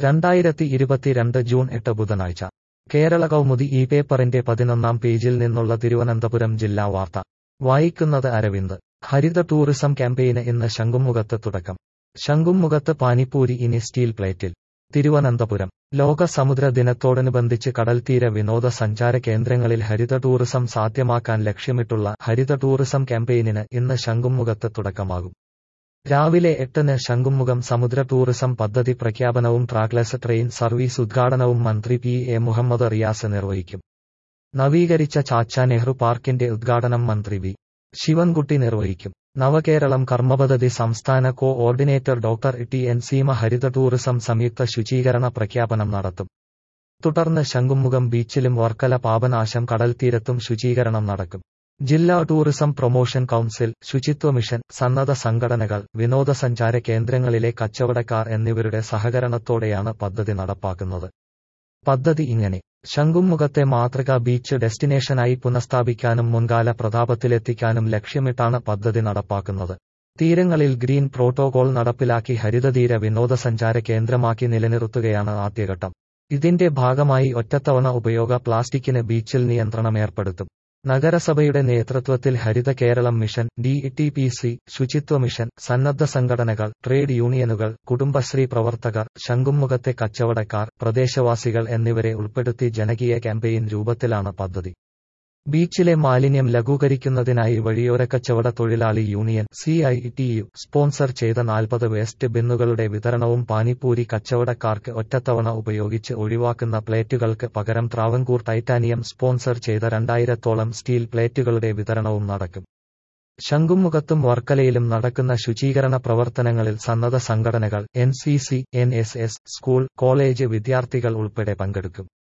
രണ്ടായിരത്തി ഇരുപത്തിരണ്ട് ജൂൺ എട്ട് ബുധനാഴ്ച കേരള കൗമുദി ഈ പേപ്പറിന്റെ പതിനൊന്നാം പേജിൽ നിന്നുള്ള തിരുവനന്തപുരം ജില്ലാ വാർത്ത വായിക്കുന്നത് അരവിന്ദ് ഹരിത ടൂറിസം ക്യാമ്പയിന് ഇന്ന് ശംഖുമുഖത്ത് തുടക്കം ശംഖുമുഖത്ത് പാനിപ്പൂരി ഇനി സ്റ്റീൽ പ്ലേറ്റിൽ തിരുവനന്തപുരം ലോക സമുദ്ര ദിനത്തോടനുബന്ധിച്ച് കടൽത്തീര വിനോദസഞ്ചാര കേന്ദ്രങ്ങളിൽ ഹരിത ടൂറിസം സാധ്യമാക്കാൻ ലക്ഷ്യമിട്ടുള്ള ഹരിത ടൂറിസം ക്യാമ്പയിനിന് ഇന്ന് ശംഖുമുഖത്ത് തുടക്കമാകും രാവിലെ എട്ടിന് ശംഖുമുഖം സമുദ്ര ടൂറിസം പദ്ധതി പ്രഖ്യാപനവും ട്രാക്ലെസ് ട്രെയിൻ സർവീസ് ഉദ്ഘാടനവും മന്ത്രി പി എ മുഹമ്മദ് റിയാസ് നിർവഹിക്കും നവീകരിച്ച ചാച്ച നെഹ്റു പാർക്കിന്റെ ഉദ്ഘാടനം മന്ത്രി വി ശിവൻകുട്ടി നിർവഹിക്കും നവകേരളം കർമ്മപദ്ധതി സംസ്ഥാന coordinator doctor T N Seema ഹരിത ടൂറിസം സംയുക്ത ശുചീകരണ പ്രഖ്യാപനം നടത്തും തുടർന്ന് ശംഖുമുഖം ബീച്ചിലും വർക്കല പാപനാശം കടൽത്തീരത്തും ശുചീകരണം നടക്കും ജില്ലാ ടൂറിസം പ്രൊമോഷൻ കൌൺസിൽ ശുചിത്വ മിഷൻ സന്നദ്ധ സംഘടനകൾ വിനോദസഞ്ചാര കേന്ദ്രങ്ങളിലെ കച്ചവടക്കാർ എന്നിവരുടെ സഹകരണത്തോടെയാണ് പദ്ധതി നടപ്പാക്കുന്നത് പദ്ധതി ഇങ്ങനെ ശംഖുമുഖത്തെ മാതൃക ബീച്ച് ഡെസ്റ്റിനേഷനായി പുനഃസ്ഥാപിക്കാനും മുൻകാല പ്രതാപത്തിലെത്തിക്കാനും ലക്ഷ്യമിട്ടാണ് പദ്ധതി നടപ്പാക്കുന്നത് തീരങ്ങളിൽ ഗ്രീൻ പ്രോട്ടോകോൾ നടപ്പിലാക്കി ഹരിതതീര വിനോദസഞ്ചാര കേന്ദ്രമാക്കി നിലനിർത്തുകയാണ് ആദ്യഘട്ടം ഇതിന്റെ ഭാഗമായി ഒറ്റത്തവണ ഉപയോഗ പ്ലാസ്റ്റിക്കിന് ബീച്ചിൽ നിയന്ത്രണം ഏർപ്പെടുത്തും നഗരസഭയുടെ നേതൃത്വത്തിൽ Haritha Keralam mission D T P C ശുചിത്വ മിഷൻ സന്നദ്ധ സംഘടനകൾ ട്രേഡ് യൂണിയനുകൾ കുടുംബശ്രീ പ്രവർത്തകർ ശംഖുമുഖത്തെ കച്ചവടക്കാർ പ്രദേശവാസികൾ എന്നിവരെ ഉൾപ്പെടുത്തി ജനകീയ ക്യാമ്പയിൻ രൂപത്തിലാണ് പദ്ധതി ബീച്ചിലെ മാലിന്യം ലഘൂകരിക്കുന്നതിനായി വഴിയോര കച്ചവട തൊഴിലാളി union C I T U sponsor ചെയ്ത നാൽപ്പത് വേസ്റ്റ് ബിന്നുകളുടെ വിതരണവും പാനിപ്പൂരി കച്ചവടക്കാർക്ക് ഒറ്റത്തവണ ഉപയോഗിച്ച് ഒഴിവാക്കുന്ന പ്ലേറ്റുകൾക്ക് പകരം ട്രാവൻകൂർ ടൈറ്റാനിയം സ്പോൺസർ ചെയ്ത രണ്ടായിരത്തോളം സ്റ്റീൽ പ്ലേറ്റുകളുടെ വിതരണവും നടക്കും ശംഖുമുഖത്തും വർക്കലയിലും നടക്കുന്ന ശുചീകരണ പ്രവർത്തനങ്ങളിൽ സന്നദ്ധ സംഘടനകൾ N C C N S S school college വിദ്യാർത്ഥികൾ ഉൾപ്പെടെ പങ്കെടുക്കും